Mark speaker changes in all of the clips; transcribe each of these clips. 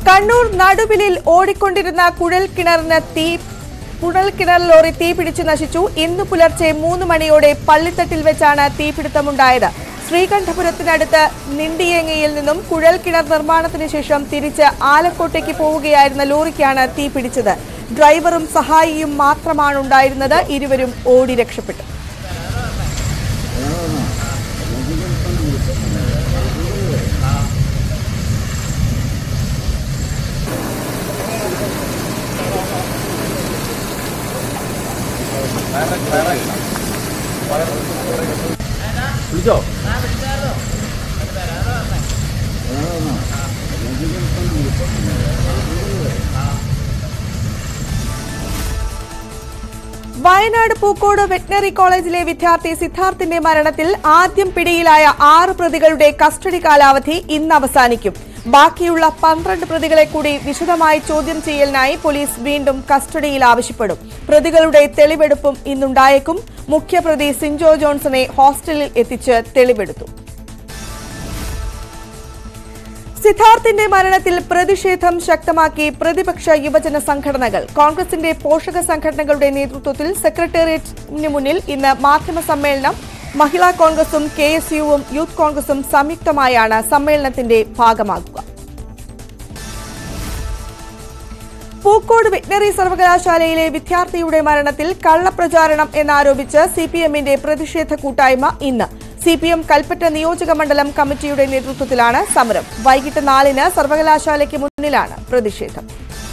Speaker 1: കണ്ണൂർ നടുവിലിൽ ഓടിക്കൊണ്ടിരുന്ന കുഴൽ കിണറിന് തീ കുഴൽ കിണർ ലോറി തീ പിടിച്ച് നശിച്ചു ഇന്ന് പുലർച്ചെ മൂന്ന് മണിയോടെ പള്ളിത്തട്ടിൽ വെച്ചാണ് തീപിടുത്തമുണ്ടായത് ശ്രീകണ്ഠപുരത്തിനടുത്ത് നിണ്ടിയേങ്ങയിൽ നിന്നും കുഴൽ കിണർ നിർമ്മാണത്തിന് ശേഷം തിരിച്ച് ആലക്കോട്ടേക്ക് പോവുകയായിരുന്ന ലോറിക്കാണ് തീ പിടിച്ചത് ഡ്രൈവറും സഹായിയും മാത്രമാണ് ഉണ്ടായിരുന്നത് ഇരുവരും ഓടി രക്ഷപ്പെട്ടു
Speaker 2: വിളിച്ചോ
Speaker 1: വയനാട് പൂക്കോട് വെറ്റിനറി കോളേജിലെ വിദ്യാർത്ഥി സിദ്ധാർത്ഥിന്റെ മരണത്തിൽ ആദ്യം പിടിയിലായ ആറ് പ്രതികളുടെ കസ്റ്റഡി കാലാവധി ഇന്ന് അവസാനിക്കും ബാക്കിയുള്ള പന്ത്രണ്ട് പ്രതികളെ കൂടി വിശദമായി ചോദ്യം ചെയ്യലിനായി പോലീസ് വീണ്ടും കസ്റ്റഡിയിൽ ആവശ്യപ്പെടും പ്രതികളുടെ തെളിവെടുപ്പും ഇന്നുണ്ടായേക്കും മുഖ്യപ്രതി സിൻജോ ജോൺസണെ ഹോസ്റ്റലിൽ എത്തിച്ച് തെളിവെടുത്തു സിദ്ധാർത്ഥിന്റെ മരണത്തിൽ പ്രതിഷേധം ശക്തമാക്കി പ്രതിപക്ഷ യുവജന സംഘടനകൾ കോൺഗ്രസിന്റെ പോഷക സംഘടനകളുടെ നേതൃത്വത്തിൽ സെക്രട്ടേറിയറ്റിന് മുന്നിൽ ഇന്ന് മാധ്യമ സമ്മേളനം മഹിളാ കോൺഗ്രസും കെ എസ് യുവും യൂത്ത് കോൺഗ്രസും സംയുക്തമായാണ് സമ്മേളനത്തിന്റെ ഭാഗമാകുക പൂക്കോട് വെറ്റിനറി സർവകലാശാലയിലെ വിദ്യാർത്ഥിയുടെ മരണത്തിൽ കള്ളപ്രചാരണം എന്നാരോപിച്ച് സിപിഎമ്മിന്റെ പ്രതിഷേധ കൂട്ടായ്മ ഇന്ന് സിപിഎം കൽപ്പറ്റ നിയോജക മണ്ഡലം കമ്മിറ്റിയുടെ നേതൃത്വത്തിലാണ് സമരം വൈകിട്ട് നാലിന് സർവകലാശാലയ്ക്ക് മുന്നിലാണ് പ്രതിഷേധം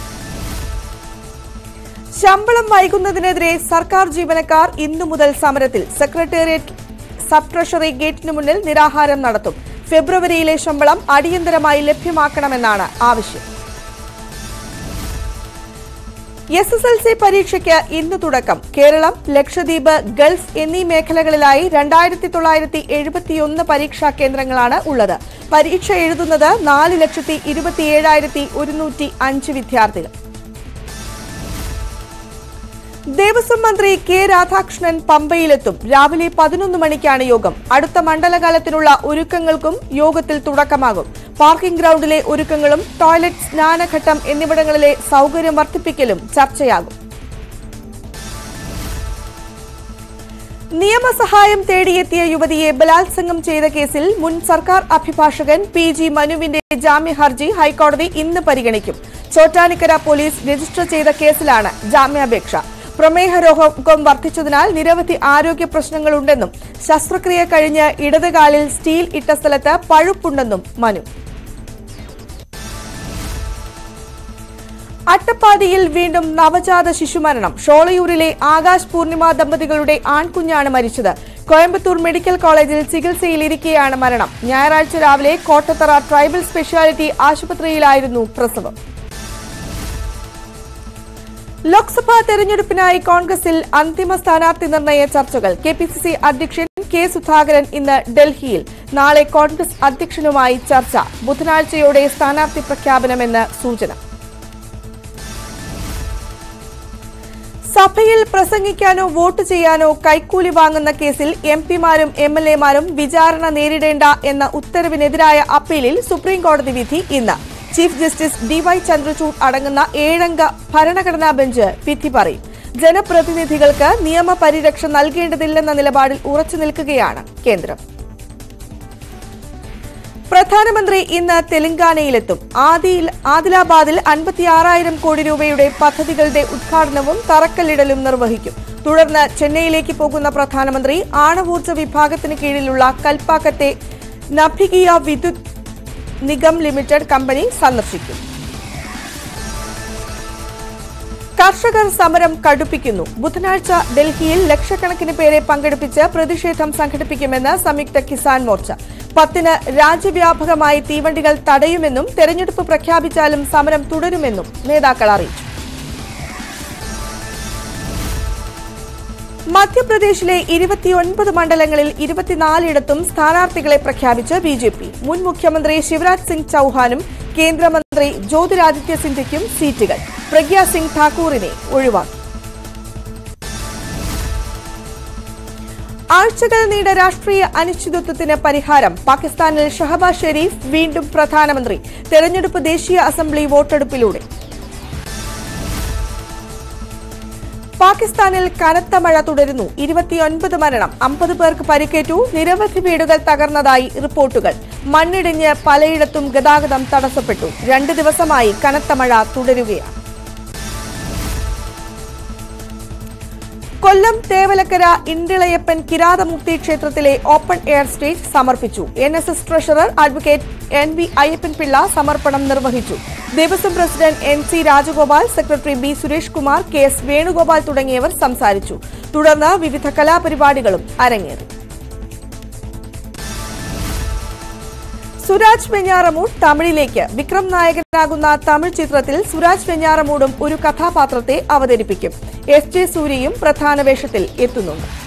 Speaker 1: ശമ്പളം വൈകുന്നതിനെതിരെ സർക്കാർ ജീവനക്കാർ ഇന്നു മുതൽ സമരത്തിൽ സെക്രട്ടേറിയറ്റ് സബ് ട്രഷറി ഗേറ്റിന് മുന്നിൽ നിരാഹാരം നടത്തും ഫെബ്രുവരിയിലെ ശമ്പളം അടിയന്തരമായി ലഭ്യമാക്കണമെന്നാണ് ആവശ്യം എസ് എസ് എൽ സി പരീക്ഷയ്ക്ക് ഇന്ന് തുടക്കം കേരളം ലക്ഷദ്വീപ് ഗൾഫ് എന്നീ മേഖലകളിലായി രണ്ടായിരത്തി തൊള്ളായിരത്തി എഴുപത്തിയൊന്ന് പരീക്ഷാ കേന്ദ്രങ്ങളാണ് ഉള്ളത് പരീക്ഷ എഴുതുന്നത് നാല് ലക്ഷത്തി ഇരുപത്തിയേഴായിരത്തി ഒരുന്നൂറ്റി അഞ്ച് വിദ്യാർത്ഥികൾ ദേവസ്വം മന്ത്രി കെ രാധാകൃഷ്ണൻ പമ്പയിലെത്തും രാവിലെ പതിനൊന്ന് മണിക്കാണ് യോഗം അടുത്ത മണ്ഡലകാലത്തിനുള്ള ഒരുക്കങ്ങൾക്കും യോഗത്തിൽ തുടക്കമാകും പാർക്കിംഗ് ഗ്രൗണ്ടിലെ ഒരുക്കങ്ങളും ടോയ്ലറ്റ് സ്നാനഘട്ടം എന്നിവിടങ്ങളിലെ സൗകര്യം വർദ്ധിപ്പിക്കലും ചർച്ചയാകും നിയമസഹായം തേടിയെത്തിയ യുവതിയെ ബലാത്സംഗം ചെയ്ത കേസിൽ മുൻ സർക്കാർ അഭിഭാഷകൻ പി ജി മനുവിന്റെ ജാമ്യ ഹർജി ഹൈക്കോടതി ഇന്ന് പരിഗണിക്കും ചോറ്റാനിക്കര പോലീസ് രജിസ്റ്റർ ചെയ്ത കേസിലാണ് ജാമ്യാപേക്ഷ പ്രമേഹ രോഗം വർദ്ധിച്ചതിനാൽ നിരവധി ആരോഗ്യ പ്രശ്നങ്ങളുണ്ടെന്നും ശസ്ത്രക്രിയ കഴിഞ്ഞ് ഇടതുകാലിൽ സ്റ്റീൽ ഇട്ട സ്ഥലത്ത് പഴുപ്പുണ്ടെന്നും മനു അട്ടപ്പാടിയിൽ വീണ്ടും നവജാത ശിശുമരണം ഷോളയൂരിലെ ആകാശ് പൂർണിമ ദമ്പതികളുടെ ആൺകുഞ്ഞാണ് മരിച്ചത് കോയമ്പത്തൂർ മെഡിക്കൽ കോളേജിൽ ചികിത്സയിലിരിക്കെയാണ് മരണം ഞായറാഴ്ച രാവിലെ കോട്ടത്തറ ട്രൈബൽ സ്പെഷ്യാലിറ്റി ആശുപത്രിയിലായിരുന്നു പ്രസവം ലോക്സഭാ തെരഞ്ഞെടുപ്പിനായി കോൺഗ്രസിൽ അന്തിമ സ്ഥാനാർത്ഥി നിർണയ ചർച്ചകൾ കെ പി സി സി അധ്യക്ഷൻ കെ സുധാകരൻ ഇന്ന് ഡൽഹിയിൽ നാളെ കോൺഗ്രസ് അധ്യക്ഷനുമായി ചർച്ച ബുധനാഴ്ചയോടെ സ്ഥാനാർത്ഥി പ്രഖ്യാപനമെന്ന് സൂചന സഭയിൽ പ്രസംഗിക്കാനോ വോട്ട് ചെയ്യാനോ കൈക്കൂലി വാങ്ങുന്ന കേസിൽ എം പിമാരും എം എൽ എമാരും വിചാരണ നേരിടേണ്ട എന്ന ഉത്തരവിനെതിരായ അപ്പീലിൽ സുപ്രീംകോടതി വിധി ഇന്ന് ചീഫ് ജസ്റ്റിസ് ഡിവൈ ചന്ദ്രചൂഡ് അടങ്ങുന്ന ഏഴംഗ ഭരണഘടനാ ബെഞ്ച് വിധി പറയും ജനപ്രതിനിധികൾക്ക് നിയമപരിരക്ഷ നൽകേണ്ടതില്ലെന്ന നിലപാടിൽ ഉറച്ചു നിൽക്കുകയാണ് കേന്ദ്രം പ്രധാനമന്ത്രി ഇന്ന് തെലങ്കാനയിലെത്തും ആദിൽ ആദിലാബാദിൽ അൻപത്തിയാറായിരം കോടി രൂപയുടെ പദ്ധതികളുടെ ഉദ്ഘാടനവും തറക്കല്ലിടലും നിർവഹിക്കും തുടർന്ന് ചെന്നൈയിലേക്ക് പോകുന്ന പ്രധാനമന്ത്രി ആണവോർജ്ജ വിഭാഗത്തിന് കീഴിലുള്ള കൽപ്പാക്കത്തെ നഭികിയ വിദ്യുത് നിഗം ലിമിറ്റഡ് കമ്പനി സന്ദർശിക്കും കർഷകർ സമരം കടുപ്പിക്കുന്നു ബുധനാഴ്ച ഡൽഹിയിൽ ലക്ഷക്കണക്കിന് പേരെ പങ്കെടുപ്പിച്ച് പ്രതിഷേധം സംഘടിപ്പിക്കുമെന്ന് സംയുക്ത കിസാൻ മോർച്ച പത്തിന് രാജ്യവ്യാപകമായി തീവണ്ടികൾ തടയുമെന്നും തെരഞ്ഞെടുപ്പ് പ്രഖ്യാപിച്ചാലും സമരം തുടരുമെന്നും നേതാക്കൾ അറിയിച്ചു മധ്യപ്രദേശിലെ ഇരുപത്തിയൊൻപത് മണ്ഡലങ്ങളിൽ ഇരുപത്തിനാലിടത്തും സ്ഥാനാർത്ഥികളെ പ്രഖ്യാപിച്ച് ബി ജെ പി മുൻ മുഖ്യമന്ത്രി ശിവരാജ് സിംഗ് ചൌഹാനും കേന്ദ്രമന്ത്രി ജ്യോതിരാദിത്യ സിന്ധ്യയ്ക്കും സീറ്റുകൾ പ്രഗ്യ സിംഗ് ഠാക്കൂറിനെ ഒഴിവാക്കി ആഴ്ചകൾ നീണ്ട രാഷ്ട്രീയ അനിശ്ചിതത്വത്തിന് പരിഹാരം പാകിസ്ഥാനിൽ ഷഹബാസ് ഷെരീഫ് വീണ്ടും പ്രധാനമന്ത്രി തെരഞ്ഞെടുപ്പ് ദേശീയ അസംബ്ലി വോട്ടെടുപ്പിലൂടെ പാകിസ്ഥാനിൽ കനത്ത മഴ തുടരുന്നു ഇരുപത്തിയൊൻപത് മരണം അമ്പത് പേർക്ക് പരിക്കേറ്റു നിരവധി വീടുകൾ തകർന്നതായി റിപ്പോർട്ടുകൾ മണ്ണിടിഞ്ഞ് പലയിടത്തും ഗതാഗതം തടസ്സപ്പെട്ടു രണ്ട് ദിവസമായി കനത്ത മഴ തുടരുകയാണ് കൊല്ലം തേവലക്കര ഇണ്ടിളയപ്പൻ കിരാതമുക്തി ക്ഷേത്രത്തിലെ ഓപ്പൺ എയർ സ്റ്റേജ് സമർപ്പിച്ചു N S S treasurer advocate N V Ayyappan Pillai സമർപ്പണം നിർവഹിച്ചു Devaswom president N C Rajagopal secretary B Suresh Kumar K S Venugopal തുടങ്ങിയവർ സംസാരിച്ചു തുടർന്ന് വിവിധ കലാപരിപാടികളും അരങ്ങേറി സുരാജ് വെഞ്ഞാറമൂട് തമിഴിലേക്ക് വിക്രം നായകനാകുന്ന തമിഴ് ചിത്രത്തിൽ സുരാജ് വെഞ്ഞാറമൂടും ഒരു കഥാപാത്രത്തെ അവതരിപ്പിക്കും എസ് ജെ സൂര്യയും പ്രധാന വേഷത്തിൽ എത്തുന്നുണ്ട്